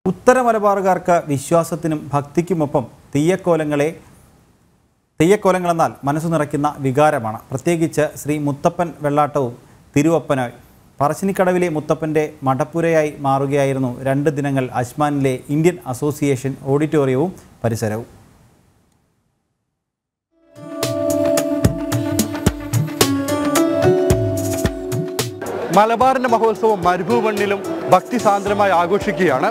ഉത്തര മലബാറുകാർക്ക് വിശ്വാസത്തിനും ഭക്തിക്കുമൊപ്പം തെയ്യക്കോലങ്ങളെ തെയ്യക്കോലങ്ങളെന്നാൽ മനസ്സു നിറയ്ക്കുന്ന വികാരമാണ് പ്രത്യേകിച്ച് ശ്രീ മുത്തപ്പൻ വെള്ളാട്ടവും തിരുവപ്പനായി പറശ്ശിനിക്കടവിലെ മുത്തപ്പൻ്റെ മടപ്പുരയായി മാറുകയായിരുന്നു രണ്ട് ദിനങ്ങൾ അജ്മാനിലെ ഇന്ത്യൻ അസോസിയേഷൻ ഓഡിറ്റോറിയവും പരിസരവും മലബാറിന്റെ മഹോത്സവം മരുഭൂമണ്ണിലും ഭക്തിസാന്ദ്രമായി ആഘോഷിക്കുകയാണ്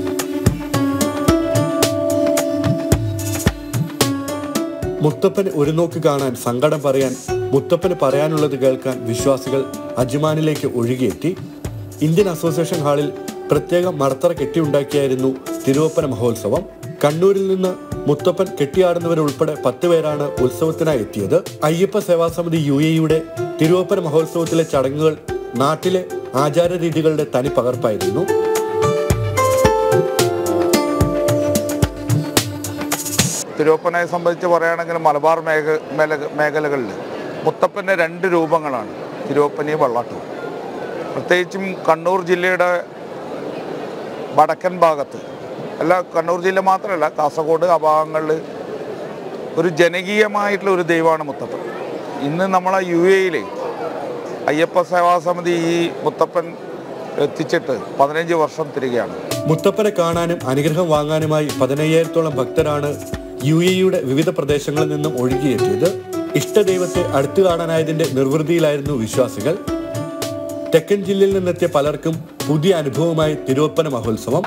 മുത്തപ്പന് ഒരു നോക്ക് കാണാൻ സങ്കടം പറയാൻ മുത്തപ്പന് പറയാനുള്ളത് കേൾക്കാൻ വിശ്വാസികൾ അജ്മാനിലേക്ക് ഒഴുകിയെത്തി ഇന്ത്യൻ അസോസിയേഷൻ ഹാളിൽ പ്രത്യേക മടത്തറ കെട്ടിയുണ്ടാക്കിയായിരുന്നു തിരുവപ്പന മഹോത്സവം കണ്ണൂരിൽ നിന്ന് മുത്തപ്പൻ കെട്ടിയാടുന്നവരുൾപ്പെടെ പത്ത് പേരാണ് ഉത്സവത്തിനായി എത്തിയത് അയ്യപ്പ സേവാ സമിതി യു എയുടെ തിരുവപ്പന മഹോത്സവത്തിലെ ചടങ്ങുകൾ നാട്ടിലെ ആചാരരീതികളുടെ തനി പകർപ്പായിരുന്നു തിരുവപ്പനെ സംബന്ധിച്ച് പറയുകയാണെങ്കിൽ മലബാർ മേഖ മേല മേഖലകളിൽ മുത്തപ്പൻ്റെ രണ്ട് രൂപങ്ങളാണ് തിരുവപ്പനയും വെള്ളാട്ടവും പ്രത്യേകിച്ചും കണ്ണൂർ ജില്ലയുടെ വടക്കൻ ഭാഗത്ത് അല്ല കണ്ണൂർ ജില്ല മാത്രമല്ല കാസർഗോഡ് ആ ഭാഗങ്ങളിൽ ഒരു ജനകീയമായിട്ടുള്ള ഒരു ദൈവമാണ് മുത്തപ്പൻ ഇന്ന് നമ്മളെ യു എയിൽ അയ്യപ്പ സേവാ സമിതി ഈ മുത്തപ്പൻ എത്തിച്ചിട്ട് പതിനഞ്ച് വർഷം തിരികെയാണ് മുത്തപ്പനെ കാണാനും അനുഗ്രഹം വാങ്ങാനുമായി പതിനയ്യായിരത്തോളം ഭക്തരാണ് യു എയുടെ വിവിധ പ്രദേശങ്ങളിൽ നിന്നും ഒഴുകിയെത്തിയത് ഇഷ്ടദൈവത്തെ അടുത്തു കാണാനായതിന്റെ നിർവൃതിയിലായിരുന്നു വിശ്വാസികൾ തെക്കൻ ജില്ലയിൽ നിന്നെത്തിയ പലർക്കും പുതിയ അനുഭവമായി തിരുവപ്പന മഹോത്സവം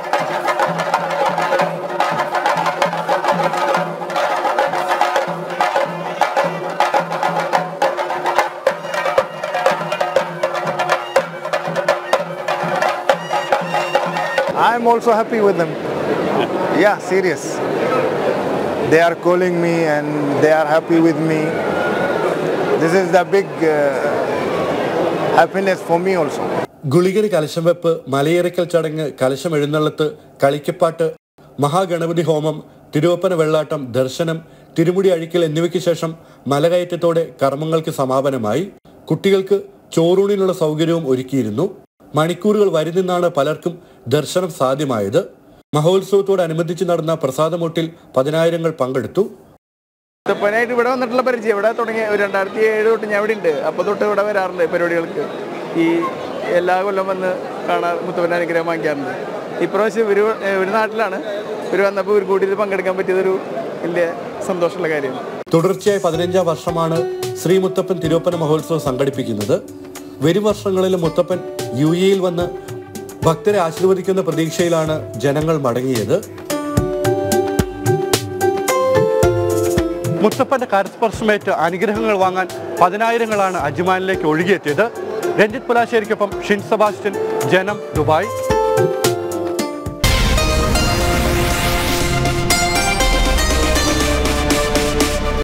I'm also happy with them. Yeah, serious. They are calling me and they are happy with me. This is the big uh, happiness for me also. ഗുളികരി കലശം വെപ്പ് മലയേറിക്കൽ ചടങ്ങ് കലശം എഴുന്നള്ളത്ത് കളിക്കപ്പാട്ട് മഹാഗണപതി ഹോമം തിരുവപ്പന വെള്ളാട്ടം ദർശനം തിരുമുടി അഴിക്കൽ എന്നിവയ്ക്ക് ശേഷം മലകയറ്റത്തോടെ കർമ്മങ്ങൾക്ക് സമാപനമായി കുട്ടികൾക്ക് ചോറൂണിനുള്ള സൗകര്യവും ഒരുക്കിയിരുന്നു മണിക്കൂറുകൾ വരി നിന്നാണ് പലർക്കും ദർശനം സാധ്യമായത് മഹോത്സവത്തോടനുബന്ധിച്ച് നടന്ന പ്രസാദമൊട്ടിൽ പതിനായിരങ്ങൾ പങ്കെടുത്തു മുത്തപ്പനായിട്ട് ഇവിടെ വന്നിട്ടുള്ള പരിചയം ഇവിടെ തുടങ്ങിയ ഒരു രണ്ടായിരത്തി ഏഴ് തൊട്ട് ഞാൻ ഇവിടെ ഉണ്ട് അപ്പോൾ തൊട്ട് ഇവിടെ വരാറുണ്ട് പരിപാടികൾക്ക് ഈ എല്ലാ കൊല്ലം വന്ന് കാണാൻ മുത്തപ്പൻ്റെ അനുഗ്രഹം വാങ്ങിക്കാറുണ്ട് ഇപ്രാവശ്യം ഇവർ ഒരു നാട്ടിലാണ് ഇവർ വന്നപ്പോൾ ഇവർ കൂടി ഇത് പങ്കെടുക്കാൻ പറ്റിയതൊരു വലിയ സന്തോഷമുള്ള കാര്യമാണ് തുടർച്ചയായി പതിനഞ്ചാം വർഷമാണ് ശ്രീ മുത്തപ്പൻ തിരുവപ്പന മഹോത്സവം സംഘടിപ്പിക്കുന്നത് വരും വർഷങ്ങളിൽ മുത്തപ്പൻ യു എയിൽ വന്ന് ഭക്തരെ ആശീർവദിക്കുന്ന പ്രതീക്ഷയിലാണ് ജനങ്ങൾ മടങ്ങിയത് മുത്തപ്പന്റെ കരസ്പർശമേറ്റ് അനുഗ്രഹങ്ങൾ വാങ്ങാൻ പതിനായിരങ്ങളാണ് അജ്മാനിലേക്ക് ഒഴുകിയെത്തിയത് രഞ്ജിത്ത് പുലാശ്ശേരിക്കൊപ്പം ഷിൻ സെബാസ്റ്റ്യൻ ജനം ദുബായ്